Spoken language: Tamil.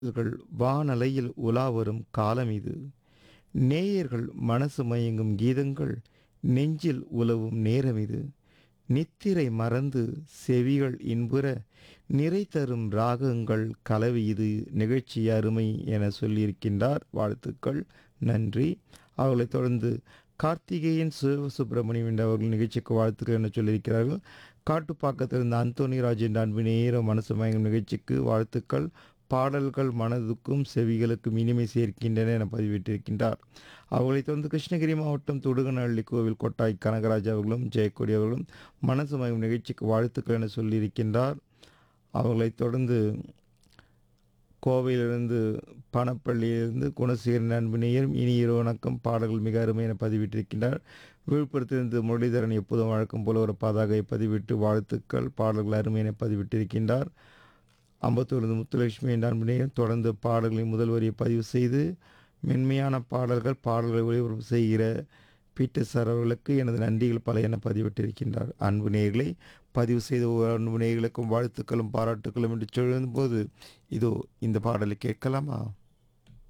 பாடல்கள் வானலையில் உலாவரும் காலம் இது நேயர்கள் மனசு மயங்கும் கீதங்கள் நெஞ்சில் உலவும் நேரம் இது நித்திரை மறந்து செவிகள் இன்புற நிறை தரும் ராகங்கள் கலவை இது நிகழ்ச்சி அருமை என சொல்லியிருக்கின்றார் வாழ்த்துக்கள் நன்றி அவர்களைத் தொடர்ந்து கார்த்திகேயன் சிவசுப்பிரமணியம் என்ற அவர்கள் நிகழ்ச்சிக்கு வாழ்த்துக்கள் என சொல்லியிருக்கிறார்கள் காட்டுப்பாக்கத்தில் இருந்த அந்தோனி ராஜ் என்ற அன்பு நேர மனசு மயங்கும் நிகழ்ச்சிக்கு வாழ்த்துக்கள் பாடல்கள் மனதுக்கும் செவிகளுக்கும் இனிமை சேர்க்கின்றன என பதிவிட்டிருக்கின்றார் அவர்களைத் தொடர்ந்து கிருஷ்ணகிரி மாவட்டம் துடுகநள்ளி கோவில் கொட்டாய் கனகராஜ் அவர்களும் ஜெயக்கொடி அவர்களும் மனசு மயம் நிகழ்ச்சிக்கு வாழ்த்துக்கள் என சொல்லியிருக்கின்றார் அவர்களைத் தொடர்ந்து கோவையிலிருந்து பணப்பள்ளியிலிருந்து குணசீரன் அன்பு நேயரும் இனி இரு வணக்கம் பாடல்கள் மிக அருமை என பதிவிட்டிருக்கின்றார் விழுப்புரத்திலிருந்து முரளிதரன் எப்போதும் வழக்கம் போல ஒரு பதாகை பதிவிட்டு வாழ்த்துக்கள் பாடல்கள் அருமை என பதிவிட்டிருக்கின்றார் அம்பத்தூரிலிருந்து முத்துலட்சுமி என்ற அன்பு நேயர் தொடர்ந்து பாடல்களின் முதல் வரியை பதிவு செய்து மென்மையான பாடல்கள் பாடல்களை ஒளிபரப்பு செய்கிற பீட்டர் சார் அவர்களுக்கு எனது நன்றிகள் பல என பதிவிட்டிருக்கின்றார் அன்பு நேயர்களை பதிவு செய்த ஒவ்வொரு அன்பு நேயர்களுக்கும் வாழ்த்துக்களும் பாராட்டுக்களும் என்று சொல்லும்போது இதோ இந்த பாடலை கேட்கலாமா